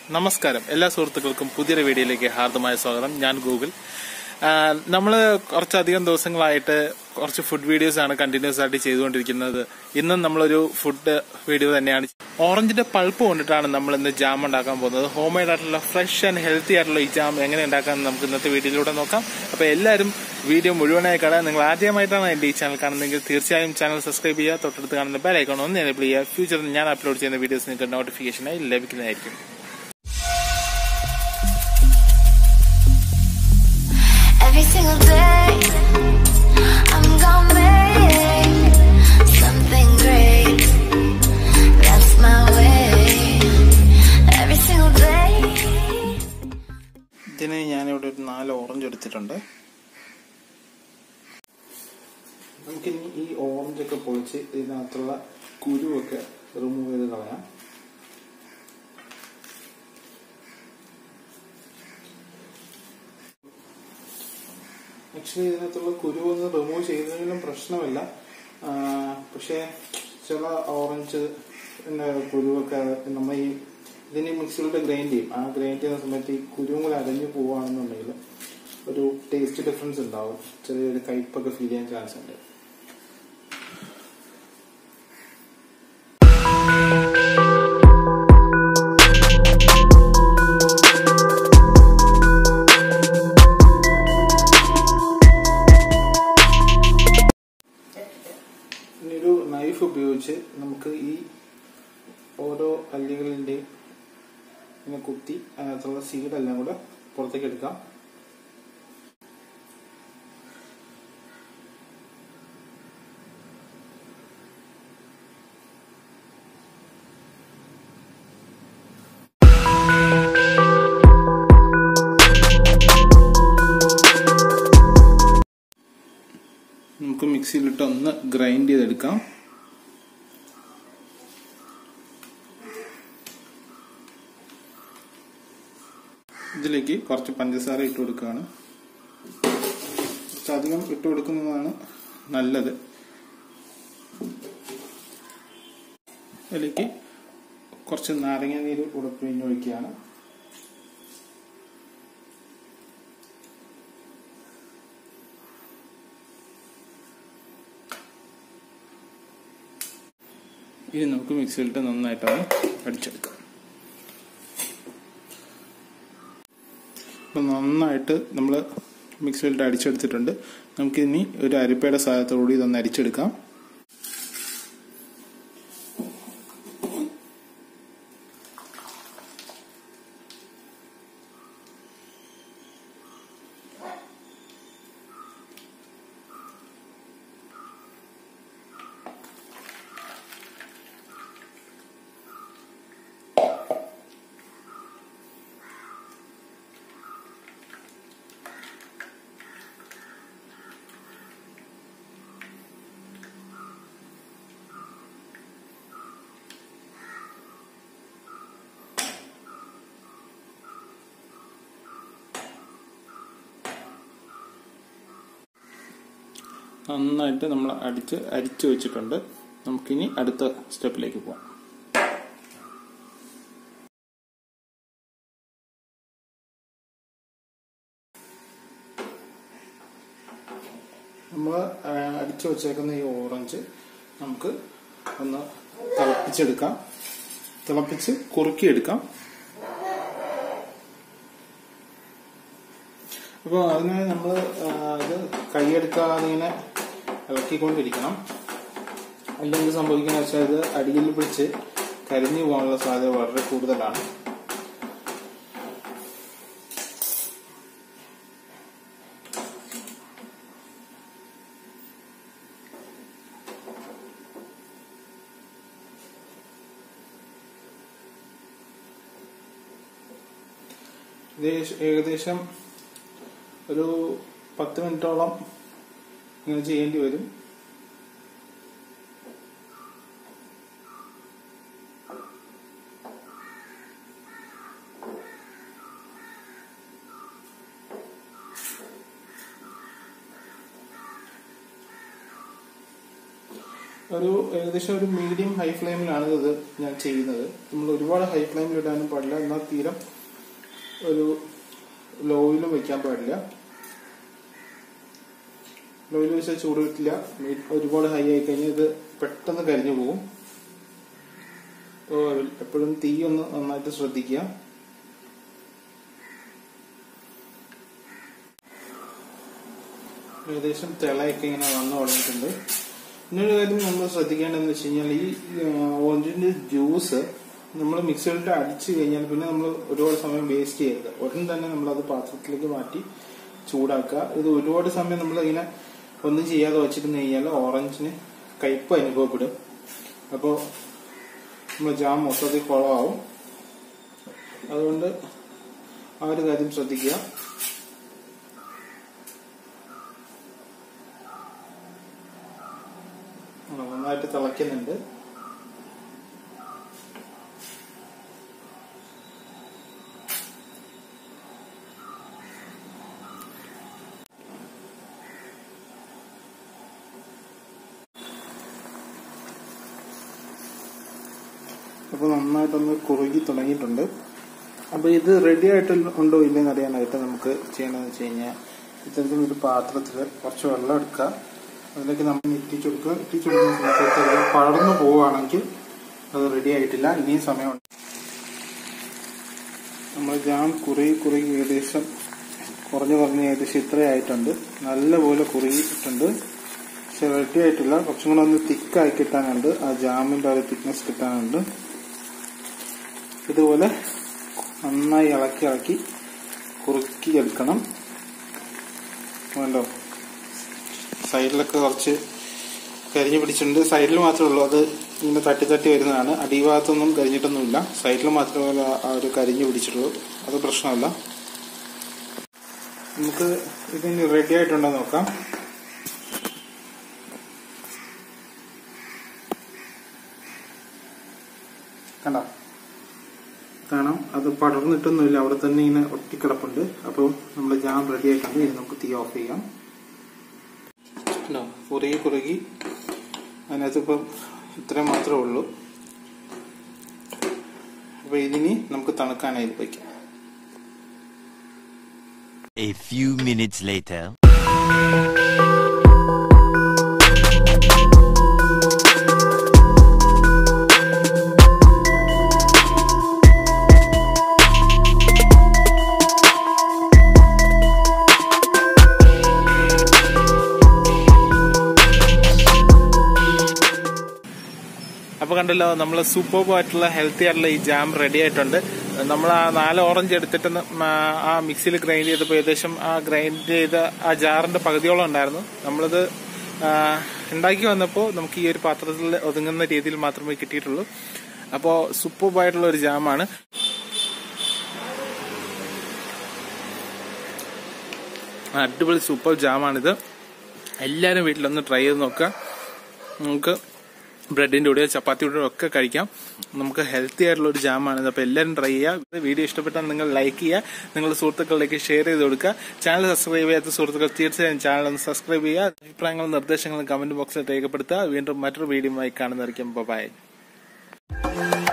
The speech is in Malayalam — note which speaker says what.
Speaker 1: നമസ്കാരം എല്ലാ സുഹൃത്തുക്കൾക്കും പുതിയൊരു വീഡിയോയിലേക്ക് ഹാർദമായ സ്വാഗതം ഞാൻ ഗൂഗിൾ നമ്മൾ കുറച്ചധികം ദിവസങ്ങളായിട്ട് കുറച്ച് ഫുഡ് വീഡിയോസ് ആണ് കണ്ടിന്യൂസ് ആയിട്ട് ചെയ്തുകൊണ്ടിരിക്കുന്നത് ഇന്നും നമ്മളൊരു ഫുഡ് വീഡിയോ തന്നെയാണ് ഓറഞ്ചിന്റെ പൾപ്പ് കൊണ്ടിട്ടാണ് നമ്മൾ ഇന്ന് ജാം ഉണ്ടാക്കാൻ പോകുന്നത് ഹോം മെയ്ഡ് ആയിട്ടുള്ള ഫ്രഷ് ആൻഡ് ഹെൽത്തി ആയിട്ടുള്ള ഈ ജാം എങ്ങനെ ഉണ്ടാക്കാൻ നമുക്ക് ഇന്നത്തെ വീഡിയോയിലൂടെ നോക്കാം അപ്പൊ എല്ലാവരും വീഡിയോ മുഴുവനായി കാണാൻ നിങ്ങൾ ആദ്യമായിട്ടാണ് എന്റെ ഈ ചാനൽ കാണുന്നതെങ്കിൽ തീർച്ചയായും ചാനൽ സബ്സ്ക്രൈബ് ചെയ്യുക തൊട്ടടുത്ത് കാണുന്ന ബെൽ ഐക്കൺ ഒന്ന് എനേബിൾ ചെയ്യുക ഫ്യൂച്ചറിൽ ഞാൻ അപ്ലോഡ് ചെയ്യുന്ന വീഡിയോസ് നിങ്ങൾക്ക് നോട്ടിഫിക്കേഷനായി ലഭിക്കുന്നതായിരിക്കും
Speaker 2: Every single day, I'm gonna make something great. That's my way. Every single day.
Speaker 1: ഇതിന് ഞാനിവിടെ ഒരു നാല് ഓറഞ്ച് എടുത്തിട്ടുണ്ട് നമുക്കിനി ഈ ഓറഞ്ച് ഒക്കെ പൊളിച്ച് ഇതിനകത്തുള്ള കുരുവൊക്കെ റിമൂവ് ചെയ്ത് കളയാം ആക്ച്വലി ഇതിനകത്തുള്ള കുരുവൊന്നും റിമൂവ് ചെയ്തതിലും പ്രശ്നമില്ല ആ, പക്ഷേ ചില ഓറഞ്ച് കുരുവൊക്കെ നമ്മൾ ഈ ഇതിന് മിക്സിയിലൂടെ ഗ്രൈൻഡ് ചെയ്യും ആ ഗ്രൈൻഡ് ചെയ്യുന്ന സമയത്ത് ഈ കുരുവും കൂടെ അരഞ്ഞു പോവുകയാണെന്നുണ്ടെങ്കിൽ ഒരു ടേസ്റ്റ് ഡിഫറൻസ് ഉണ്ടാവും ചെറിയൊരു കയ്പൊക്കെ ഫീൽ ചെയ്യാൻ ചാൻസ് ഉണ്ട് ഇനി ഒരു നൈഫ് ഉപയോഗിച്ച് നമുക്ക് ഈ ഓരോ അല്ലികളിന്റെയും ഇങ്ങനെ കുത്തി അതിനകത്തുള്ള സീഡെല്ലാം കൂടെ പുറത്തേക്ക് എടുക്കാം നമുക്ക് മിക്സിയിലിട്ട് ഒന്ന് ഗ്രൈൻഡ് ചെയ്തെടുക്കാം ഇതിലേക്ക് കുറച്ച് പഞ്ചസാര ഇട്ട് കൊടുക്കുകയാണ് കുറച്ചധികം ഇട്ട് കൊടുക്കുന്നതാണ് നല്ലത് ഇതിലേക്ക് കുറച്ച് നാരങ്ങ നീര് കൂടെ പിഴിഞ്ഞൊഴിക്കുകയാണ് ഇനി നമുക്ക് മിക്സിയിലിട്ട് നന്നായിട്ടൊന്ന് അടിച്ചെടുക്കാം അപ്പം നന്നായിട്ട് നമ്മൾ മിക്സിയിലിട്ട് അടിച്ചെടുത്തിട്ടുണ്ട് നമുക്കിനി ഒരു അരിപ്പയുടെ സഹായത്തോടുകൂടി ഇതൊന്ന് അരിച്ചെടുക്കാം നന്നായിട്ട് നമ്മൾ അടിച്ച് അരിച്ചു വെച്ചിട്ടുണ്ട് നമുക്കിനി അടുത്ത സ്റ്റെപ്പിലേക്ക് പോകാം നമ്മൾ അടിച്ചു വെച്ചേക്കുന്ന ഈ ഓറഞ്ച് നമുക്ക് ഒന്ന് തിളപ്പിച്ചെടുക്കാം തിളപ്പിച്ച് കുറുക്കിയെടുക്കാം അപ്പോൾ അതിനായി നമ്മൾ ഇത് കൈയെടുക്കാതെ ഇങ്ങനെ ഇളക്കിക്കൊണ്ടിരിക്കണം അല്ലെങ്കിൽ സംഭവിക്കുന്ന വെച്ചാൽ ഇത് അടിയിൽ പിടിച്ച് കരിഞ്ഞു പോകാനുള്ള സാധ്യത വളരെ കൂടുതലാണ് ഇത് ഏകദേശം ഒരു പത്ത് മിനിറ്റോളം ഇങ്ങനെ ചെയ്യേണ്ടി വരും ഒരു ഏകദേശം ഒരു മീഡിയം ഹൈ ഫ്ലെയിമിലാണ് ഇത് ഞാൻ ചെയ്യുന്നത് നമ്മൾ ഒരുപാട് ഹൈ ഫ്ലെയിമിൽ ഇടാനും പാടില്ല എന്നാൽ തീരം ഒരു ലോയിലും വെക്കാൻ പാടില്ല ലോയിൽ വെച്ചാൽ ചൂട് കിട്ടില്ല മീ- ഒരുപാട് ഹൈ ആയി കഴിഞ്ഞാൽ ഇത് പെട്ടെന്ന് കരിഞ്ഞു പോകും അപ്പോൾ എപ്പോഴും തീ ഒന്ന് നന്നായിട്ട് ശ്രദ്ധിക്കുക ഏകദേശം തിളയൊക്കെ ഇങ്ങനെ വന്നു തുടങ്ങിയിട്ടുണ്ട് പിന്നൊരു കാര്യം നമ്മൾ ശ്രദ്ധിക്കേണ്ടതെന്ന് വെച്ച് കഴിഞ്ഞാൽ ഈ ഓറഞ്ചിന്റെ ജ്യൂസ് നമ്മൾ മിക്സിയിലിട്ട് അടിച്ചു കഴിഞ്ഞാൽ പിന്നെ നമ്മൾ ഒരുപാട് സമയം വേസ്റ്റ് ചെയ്യരുത് ഉടൻ തന്നെ നമ്മൾ അത് പാത്രത്തിലേക്ക് മാറ്റി ചൂടാക്കുക ഇത് ഒരുപാട് സമയം നമ്മൾ ഇങ്ങനെ ഒന്നും ചെയ്യാതെ വെച്ചിരുന്ന് കഴിഞ്ഞാൽ ഓറഞ്ചിന് കയ്പ് അനുഭവപ്പെടും അപ്പോൾ നമ്മൾ ജാം മൊത്തത്തിൽ കുളമാവും അതുകൊണ്ട് ആ ഒരു കാര്യം ശ്രദ്ധിക്കുക ആ, നന്നായിട്ട് തിളയ്ക്കുന്നുണ്ട് അപ്പോൾ നന്നായിട്ടൊന്ന് കുറുകി തുടങ്ങിയിട്ടുണ്ട് അപ്പോൾ ഇത് റെഡി ആയിട്ട് ഉണ്ടോ ഇല്ലെന്ന് അറിയാനായിട്ട് നമുക്ക് ചെയ്യണമെന്ന് വെച്ച് കഴിഞ്ഞാൽ ഇത്തരത്തിൽ ഒരു പാത്രത്തിൽ കുറച്ച് വെള്ളം എടുക്കുക അതിലേക്ക് നമ്മൾ ഇറ്റിച്ചു കൊടുക്കുക ഇറ്റിച്ചു കൊടുക്കുന്ന സമയത്ത് അത് പടർന്നു പോവുകയാണെങ്കിൽ അത് റെഡി ആയിട്ടില്ല ഇനിയും സമയമുണ്ട് നമ്മൾ ജാം കുറുകി കുറുകി ഏകദേശം കുറഞ്ഞു കുറഞ്ഞ് ഏകദേശം ഇത്രയായിട്ടുണ്ട് നല്ലപോലെ കുറുകിയിട്ടുണ്ട് പക്ഷെ റെഡി ആയിട്ടില്ല കുറച്ചും കൂടെ ഒന്ന് തിക്കായി കിട്ടാനുണ്ട് ആ ജാമിന്റെ ആ ഒരു തിക്നെസ് കിട്ടാനുണ്ട് ഇതുപോലെ നന്നായി ഇളക്കി ഇളക്കി കുറുക്കി എടുക്കണം വേണ്ടോ സൈഡിലൊക്കെ കുറച്ച് കരിഞ്ഞു പിടിച്ചിട്ടുണ്ട് സൈഡിൽ മാത്രമേ ഉള്ളൂ അത് ഇങ്ങനെ തട്ടി തട്ടി വരുന്നതാണ് അടിഭാഗത്തൊന്നും കരിഞ്ഞിട്ടൊന്നുമില്ല സൈഡിൽ മാത്രമേ ആ ഒരു കരിഞ്ഞു പിടിച്ചിട്ടുള്ളൂ അത് പ്രശ്നമല്ല നമുക്ക് ഇതിന് റെഡി ആയിട്ടുണ്ടോ നോക്കാം കണ്ടോ കാണാം അത് പടർന്നിട്ടൊന്നുമില്ല അവിടെ തന്നെ ഇങ്ങനെ ഒട്ടിക്കിടപ്പുണ്ട് അപ്പോൾ നമ്മൾ ജാം റെഡി ആയിട്ടുണ്ട് ഇനി നമുക്ക് തീ ഓഫ് ചെയ്യാം ഉണ്ടോ? കുറുകി കുറുകി അതിനകത്ത് ഇപ്പം ഇത്രയും മാത്രമേ ഉള്ളൂ അപ്പൊ ഇതിനി നമുക്ക് തണുക്കാനായിട്ട് വയ്ക്കാം
Speaker 3: A few minutes later.
Speaker 1: അപ്പൊ കണ്ടല്ലോ നമ്മൾ സൂപ്പർ ആയിട്ടുള്ള ഹെൽത്തി ആയിട്ടുള്ള ഈ ജാം റെഡി ആയിട്ടുണ്ട് നമ്മൾ ആ നാല് ഓറഞ്ച് എടുത്തിട്ട് ന- ആ- ആ മിക്സിയിൽ ഗ്രൈൻഡ് ചെയ്തപ്പോൾ ഏകദേശം ആ ഗ്രൈൻഡ് ചെയ്ത ആ ജാറിന്റെ പകുതിയോളം ഉണ്ടായിരുന്നു നമ്മളത് ആ, ഉണ്ടാക്കി വന്നപ്പോൾ നമുക്ക് ഈ ഒരു പാത്രത്തിൽ ഒതുങ്ങുന്ന രീതിയിൽ മാത്രമേ കിട്ടിയിട്ടുള്ളൂ അപ്പോൾ സൂപ്പർ ആയിട്ടുള്ള ഒരു ജാമാണ് അടിപൊളി സൂപ്പർ ജാമാണിത് എല്ലാവരും വീട്ടിലൊന്ന് ട്രൈ ചെയ്ത് നോക്കുക നമുക്ക് ബ്രെഡിന്റെ കൂടെയോ ചപ്പാത്തിയുടെ കൂടെയോ ഒക്കെ കഴിക്കാം നമുക്ക് ഹെൽത്തി ആയിട്ടുള്ള ഒരു ജാമാണിത് അപ്പോൾ എല്ലാവരും ട്രൈ ചെയ്യുക വീഡിയോ ഇഷ്ടപ്പെട്ടാൽ നിങ്ങൾ ലൈക്ക് ചെയ്യുക നിങ്ങളുടെ സുഹൃത്തുക്കളിലേക്ക് ഷെയർ ചെയ്ത് കൊടുക്കുക ചാനൽ സബ്സ്ക്രൈബ് ചെയ്യാത്ത സുഹൃത്തുക്കൾ തീർച്ചയായും ചാനൽ ഒന്ന് സബ്സ്ക്രൈബ് ചെയ്യുക അഭിപ്രായങ്ങളും നിർദ്ദേശങ്ങളും കമന്റ് ബോക്സിൽ രേഖപ്പെടുത്തുക വീണ്ടും മറ്റൊരു വീഡിയോയുമായി കാണുന്നതായിരിക്കും ബൈ